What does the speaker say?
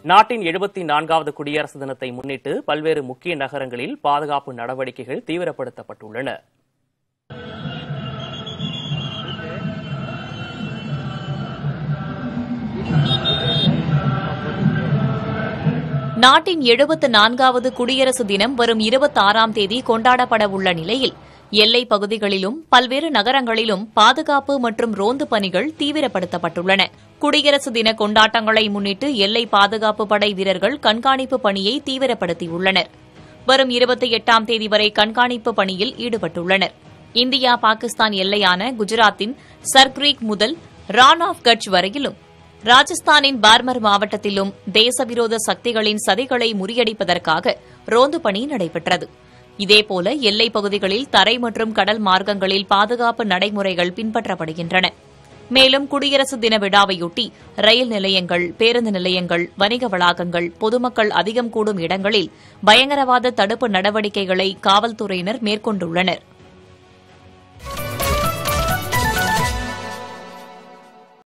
நாட்டின் எழுபத்தி நான்காவது குடியரசு தினத்தை முன்னிட்டு பல்வேறு முக்கிய நகரங்களில் பாதுகாப்பு நடவடிக்கைகள் தீவிரப்படுத்தப்பட்டுள்ளன நாட்டின் எழுபத்து நான்காவது குடியரசு தினம் வரும் இருபத்தாறாம் தேதி கொண்டாடப்பட உள்ள நிலையில் எல்லைப் பகுதிகளிலும் பல்வேறு நகரங்களிலும் பாதுகாப்பு மற்றும் ரோந்து பணிகள் தீவிரப்படுத்தப்பட்டுள்ளன குடியரசு தின கொண்டாட்டங்களை முன்னிட்டு எல்லை பாதுகாப்பு படை வீரர்கள் கண்காணிப்பு பணியை தீவிரப்படுத்தியுள்ளனர் வரும் இருபத்தி எட்டாம் தேதி வரை கண்காணிப்பு பணியில் ஈடுபட்டுள்ளனர் இந்தியா பாகிஸ்தான் எல்லையான குஜராத்தின் சர்க்ரீக் முதல் ரான் ஆஃப் கட்ச் வரையிலும் ராஜஸ்தானின் பார்மர் மாவட்டத்திலும் தேசவிரோத சக்திகளின் சதிகளை முறியடிப்பதற்காக ரோந்து பணி நடைபெற்றது இதேபோல எல்லைப் பகுதிகளில் தரை மற்றும் கடல் மார்க்கங்களில் பாதுகாப்பு நடைமுறைகள் பின்பற்றப்படுகின்றன மேலும் குடியரசு தின விழாவையொட்டி ரயில் நிலையங்கள் பேருந்து நிலையங்கள் வணிக வளாகங்கள் பொதுமக்கள் அதிகம் கூடும் இடங்களில் பயங்கரவாத தடுப்பு நடவடிக்கைகளை காவல்துறையினர் மேற்கொண்டுள்ளனர்